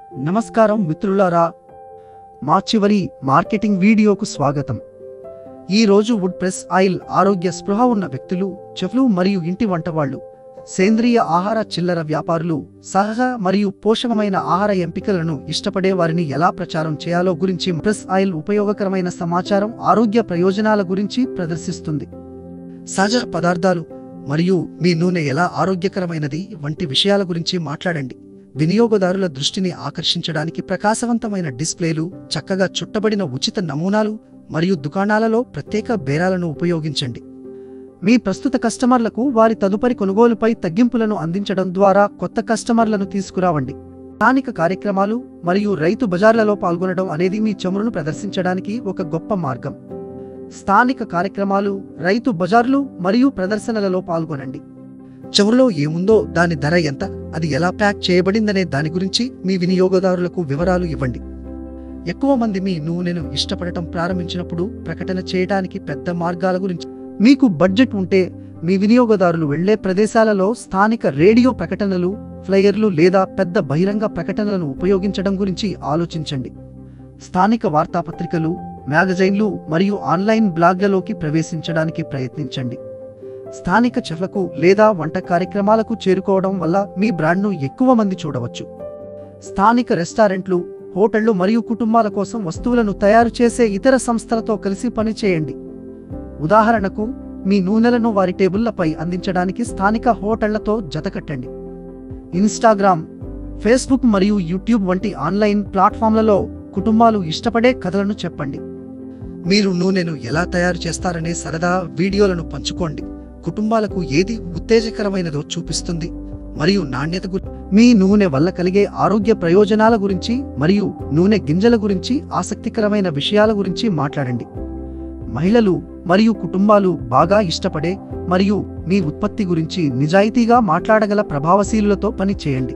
నమస్కారం మిత్రులారా మా చివరి మార్కెటింగ్ వీడియోకు స్వాగతం ఈ రోజు వుడ్ ప్రెస్ ఆయిల్ ఆరోగ్య స్పృహ ఉన్న వ్యక్తులు చెఫ్లు మరియు ఇంటి వంటవాళ్లు సేంద్రియ ఆహార చిల్లర వ్యాపారులు సహజ మరియు పోషకమైన ఆహార ఎంపికలను ఇష్టపడే వారిని ఎలా ప్రచారం చేయాలో గురించి ప్రెస్ ఆయిల్ ఉపయోగకరమైన సమాచారం ఆరోగ్య ప్రయోజనాల గురించి ప్రదర్శిస్తుంది సహజ పదార్థాలు మరియు మీ నూనె ఎలా ఆరోగ్యకరమైనది వంటి విషయాల గురించి మాట్లాడండి వినియోగదారుల దృష్టిని ఆకర్షించడానికి ప్రకాశవంతమైన డిస్ప్లేలు చక్కగా చుట్టబడిన ఉచిత నమూనాలు మరియు దుకాణాలలో ప్రత్యేక బేరాలను ఉపయోగించండి మీ ప్రస్తుత కస్టమర్లకు వారి తదుపరి కొనుగోలుపై తగ్గింపులను అందించడం ద్వారా కొత్త కస్టమర్లను తీసుకురావండి స్థానిక కార్యక్రమాలు మరియు రైతు బజార్లలో పాల్గొనడం అనేది మీ చమురును ప్రదర్శించడానికి ఒక గొప్ప మార్గం స్థానిక కార్యక్రమాలు రైతు బజార్లు మరియు ప్రదర్శనలలో పాల్గొనండి చమురులో ఏముందో దాని ధర ఎంత అది ఎలా ప్యాక్ చేయబడిందనే దాని గురించి మీ వినియోగదారులకు వివరాలు ఇవ్వండి ఎక్కువ మంది మీ నూనెను ఇష్టపడటం ప్రారంభించినప్పుడు ప్రకటన చేయడానికి పెద్ద మార్గాల గురించి మీకు బడ్జెట్ ఉంటే మీ వినియోగదారులు వెళ్లే ప్రదేశాలలో స్థానిక రేడియో ప్రకటనలు ఫ్లైయర్లు లేదా పెద్ద బహిరంగ ప్రకటనలను ఉపయోగించడం గురించి ఆలోచించండి స్థానిక వార్తాపత్రికలు మ్యాగజైన్లు మరియు ఆన్లైన్ బ్లాగ్లలోకి ప్రవేశించడానికి ప్రయత్నించండి స్థానిక చెఫ్లకు లేదా వంట కార్యక్రమాలకు చేరుకోవడం వల్ల మీ బ్రాండ్ను ఎక్కువ మంది చూడవచ్చు స్థానిక రెస్టారెంట్లు హోటళ్లు మరియు కుటుంబాల కోసం వస్తువులను తయారు చేసే ఇతర సంస్థలతో కలిసి పనిచేయండి ఉదాహరణకు మీ నూనెలను వారి టేబుళ్లపై అందించడానికి స్థానిక హోటళ్లతో జతకట్టండి ఇన్స్టాగ్రామ్ ఫేస్బుక్ మరియు యూట్యూబ్ వంటి ఆన్లైన్ ప్లాట్ఫామ్లలో కుటుంబాలు ఇష్టపడే కథలను చెప్పండి మీరు నూనెను ఎలా తయారు చేస్తారనే సరదా వీడియోలను పంచుకోండి కుటుంబాలకు ఏది ఉత్తేజకరమైనదో చూపిస్తుంది మరియు నాణ్యత గురి మీ నూనె వల్ల కలిగే ఆరోగ్య ప్రయోజనాల గురించి మరియు నూనె గింజల గురించి ఆసక్తికరమైన విషయాల గురించి మాట్లాడండి మహిళలు మరియు కుటుంబాలు బాగా ఇష్టపడే మరియు మీ ఉత్పత్తి గురించి నిజాయితీగా మాట్లాడగల ప్రభావశీలులతో పని చేయండి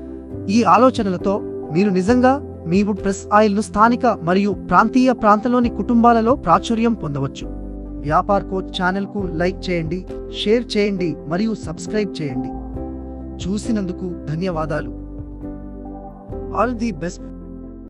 ఈ ఆలోచనలతో మీరు నిజంగా మీ వుడ్ ప్రెస్ ఆయిల్ను స్థానిక మరియు ప్రాంతీయ ప్రాంతంలోని కుటుంబాలలో ప్రాచుర్యం పొందవచ్చు వ్యాపార్ కోచ్ ఛానల్కు లైక్ చేయండి షేర్ చేయండి మరియు సబ్స్క్రైబ్ చేయండి చూసినందుకు ధన్యవాదాలు ఆల్ ది బెస్ట్